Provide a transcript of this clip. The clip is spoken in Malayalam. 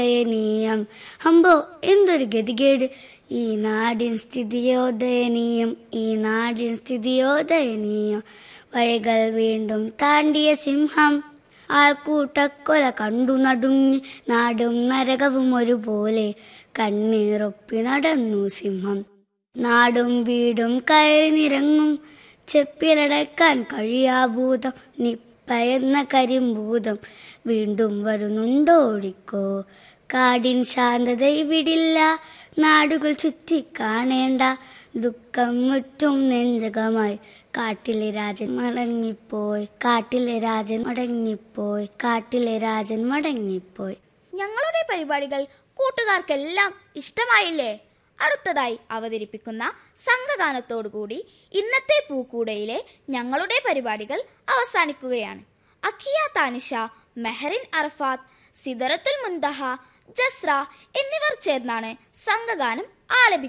ദയനീയം അമ്പോ എന്തൊരു ഗതികേട് ഈ നാടിൻ സ്ഥിതിയോ ദയനീയം ഈ നാടിൻ സ്ഥിതിയോ ദയനീയം വഴികൾ വീണ്ടും താണ്ടിയ സിംഹം ആൾക്കൂട്ടക്കൊല കണ്ടു നടുങ്ങി നാടും നരകവും ഒരുപോലെ കണ്ണീറൊപ്പി നടന്നു സിംഹം നാടും വീടും കയറി നിരങ്ങും ചെപ്പിലടക്കാൻ കഴിയാഭൂതം നിപ്പയെന്ന കരിമ്പൂതം വീണ്ടും വരുന്നുണ്ടോടിക്കോ കാടിൻ ശാന്തത ഇവിടില്ല നാടുകൾ ചുറ്റി കാണേണ്ട ദുഃഖം മുറ്റും നെഞ്ചകമായി കാട്ടിലെ രാജൻ മടങ്ങിപ്പോയി കാട്ടിലെ രാജൻ മടങ്ങിപ്പോയി കാട്ടിലെ രാജൻ മടങ്ങിപ്പോയി ഞങ്ങളുടെ പരിപാടികൾ കൂട്ടുകാർക്കെല്ലാം ഇഷ്ടമായില്ലേ അടുത്തതായി അവതരിപ്പിക്കുന്ന സംഘഗാനത്തോടുകൂടി ഇന്നത്തെ പൂക്കൂടയിലെ ഞങ്ങളുടെ പരിപാടികൾ അവസാനിക്കുകയാണ് അക്കിയ താനിഷ മെഹറിൻ അറഫാത്ത് സിദറത്തുൽ മുന്തഹ ജസ്ര എന്നിവർ ചേർന്നാണ് സംഘഗാനം ആലപിക്കുന്നത്